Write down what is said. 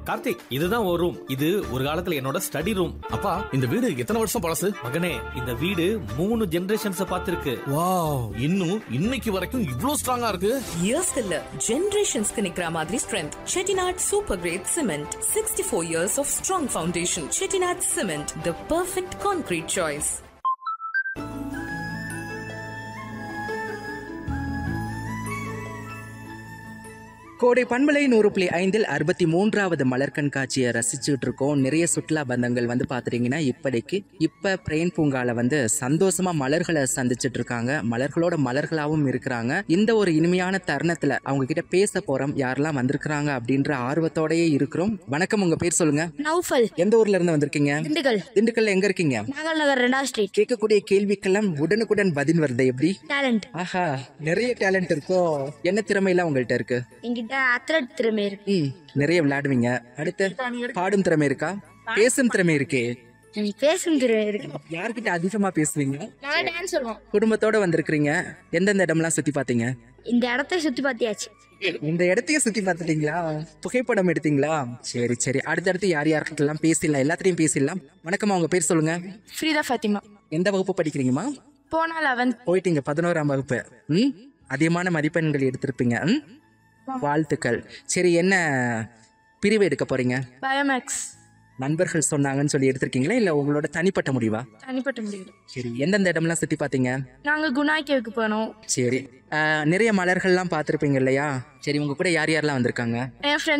கார்த்திக் இதுதான் ஒரு ரூம் இது ஒரு காலத்துல என்னோட ஸ்டடி ரூம் அப்பா இந்த வீடு எத்தனை வருஷம் பழசு மகனே இந்த வீடு மூணு ஜெனரேஷன்ஸ் பார்த்திருக்கு வாவ் இன்னும் இன்னைக்கு வரைக்கும் இவ்ளோ ஸ்ட்ராங்கா இருக்கு இயர்ஸ் இல்ல ஜெனரேஷன்ஸ்க்கு நிக்கிற மாதிரி strength Chettinad super grade cement sixty four years of strong foundation Chettinad cement the perfect concrete choice கோடை பண்பலை நூறு புள்ளி ஐந்தில் அறுபத்தி மூன்றாவது மலர் கண்காட்சியை ரசிச்சுட்டு இருக்கோம் நிறைய சுற்றுலா பந்தங்கள் வந்து பாத்துட்டீங்கன்னா இப்படிக்கு இப்ப பிரேன் பூங்கால வந்து சந்தோஷமா மலர்களை சந்திச்சுட்டு இருக்காங்க மலர்களோட மலர்களாவும் இருக்கிறாங்க இந்த ஒரு இனிமையான தருணத்துல அவங்க கிட்ட பேச போறோம் யாரெல்லாம் வந்திருக்கிறாங்க அப்படின்ற ஆர்வத்தோடயே இருக்கிறோம் வணக்கம் உங்க பேர் சொல்லுங்க நௌஃபல் எந்த ஊர்ல இருந்து வந்திருக்கீங்க திண்டுக்கல் திண்டுக்கல்ல எங்க இருக்கீங்க நாகல் நகர் ரெண்டாவது ஸ்ட்ரீட் கேட்கக்கூடிய கேள்விக்கெல்லாம் உடனுக்குடன் பதில் வருது எப்படி டேலண்ட் ஆஹா நிறைய டேலண்ட் இருக்கோ என்ன திறமையெல்லாம் உங்கள்ட்ட இருக்கு என்கிட்ட அத்லட் திறமை இருக்கு ம் நிறைய விளையாடுவீங்க அடுத்து பாடும் திறமை இருக்கா பேசும் திறமை இருக்கே எனக்கு பேசும் திறமை இருக்கு யார்கிட்ட அதிகமா பேசுவீங்க நல்லா டான்ஸ் சொல்லுவோம் குடும்பத்தோட வந்திருக்கிறீங்க எந்தெந்த இடம்லாம் சுத்தி பாத்தீங்க இந்த இடத்த சுத்தி பார்த்தியாச்சு இந்த இடத்தையே சுத்தி பார்த்துட்டீங்களா புகைப்படம் எடுத்தீங்களா சரி சரி அடுத்தடுத்து யார் யார்கிட்டலாம் பேசிடலாம் எல்லாத்தையும் பேசிடலாம் வணக்கம்மா உங்க பேர் சொல்லுங்க ஃப்ரீதா ஃபாத்திமா எந்த வகுப்பு படிக்கிறீங்கம்மா போனா லெவன்த் போயிட்டீங்க பதினோராம் வகுப்பு ம் அதிகமான மதிப்பெண்கள் எடுத்திருப்பீங்க ம் வாழ்த்துக்கள் சரி என்ன பிரிவு எடுக்க போறீங்க பயோமேக்ஸ் நண்பர்கள் சொன்னாங்கன்னு சொல்லி எடுத்திருக்கீங்களா இல்ல உங்களோட தனிப்பட்ட முடிவா தனிப்பட்ட முடிவு சரி எந்தெந்த இடம்லாம் சுத்தி பாத்தீங்க நாங்க குணாய்க்கேவுக்கு போனோம் சரி ஆஹ், நிறைய மலர்கள்லாம் பார்த்துருப்பீங்க இல்லையா சரி உங்க கூட யார் யாரெல்லாம் வந்திருக்காங்க என் ஃப்ரெண்ட்